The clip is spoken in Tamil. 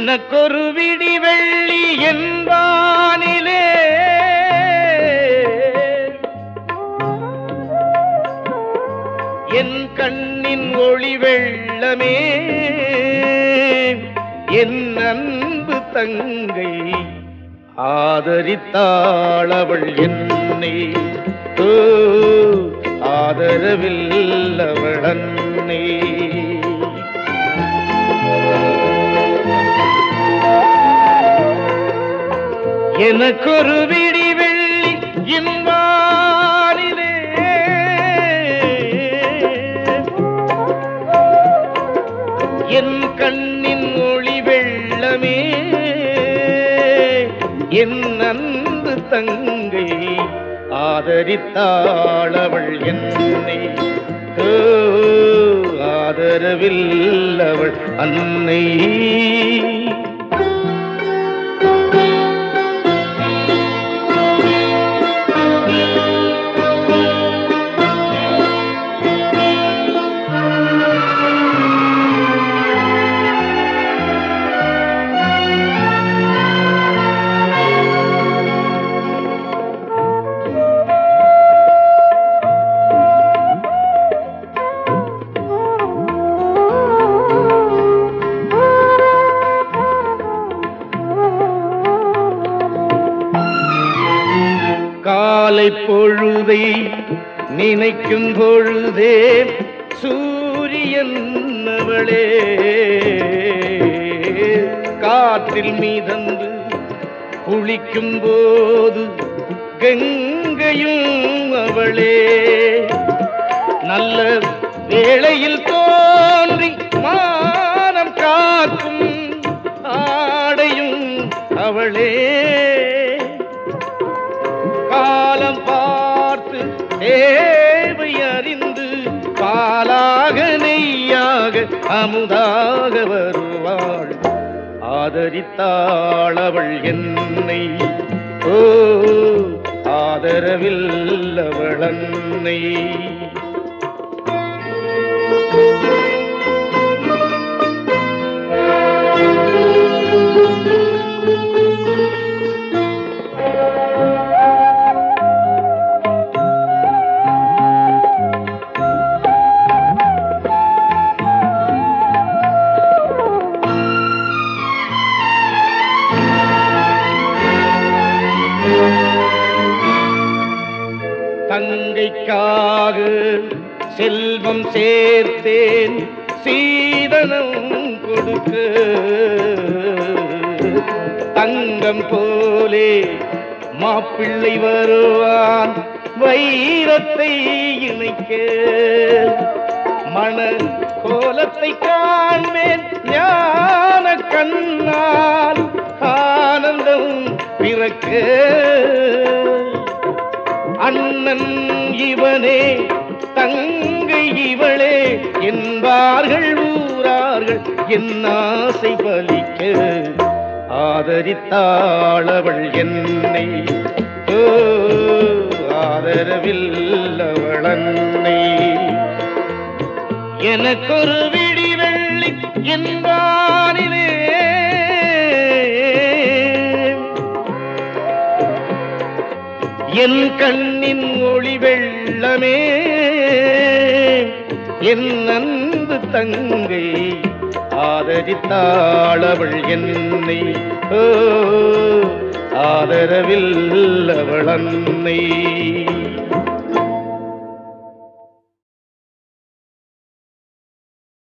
எனக்கொரு விடி வெள்ளி என்பானிலே என் கண்ணின் ஒளி வெள்ளமே என் அன்பு தங்கை ஆதரித்தாளவள் என்னை ஓ, ஆதரவில் அவள் அன்னை எனக்கொரு விடி வெள்ளி இன்பாரிலே என் கண்ணின் ஒளி வெள்ளமே என் அன்பு தங்கை ஆதரித்தாளவள் என்னை ஓ, ஆதரவில் அவள் அன்னை காலை பொழுதை நினைக்கும் பொழுதே சூரியன் அவளே காற்றில் மீதந்து குளிக்கும் போது கங்கையும் அவளே நல்ல வேளையில் தோன்றி மானம் காக்கும் ஆடையும் அவளே காலம் பார்த்து தேவை அறிந்து பாலாக நெய்யாக அமுதாக வருவாள் ஆதரித்தாள் அவள் என்னை ஓ ஆதரவில் அவள் அன்னை தங்கைக்காக செல்வம் சேர்த்தேன் சீதனம் கொடுக்க தங்கம் போலே மாப்பிள்ளை வருவான் வைரத்தை இணைக்க மண கோலத்தை காண்பேன் ஞான கண்ணால் ஆனந்தம் பிறக்க அண்ணன் இவனே தங்கை இவளே என்பார்கள் ஊரார்கள் என் ஆசை பலிக்க ஆதரித்தாளவள் என்னை ஓ ஆதரவில் அவள் அன்னை எனக்கொரு விடி வெள்ளி என்பானிலே என் கண்ணின் ஒளி வெள்ளமே என் அன்பு தங்கை ஆதரித்தாளவள் என்னை ஓ ஆதரவில் அவள் அன்னை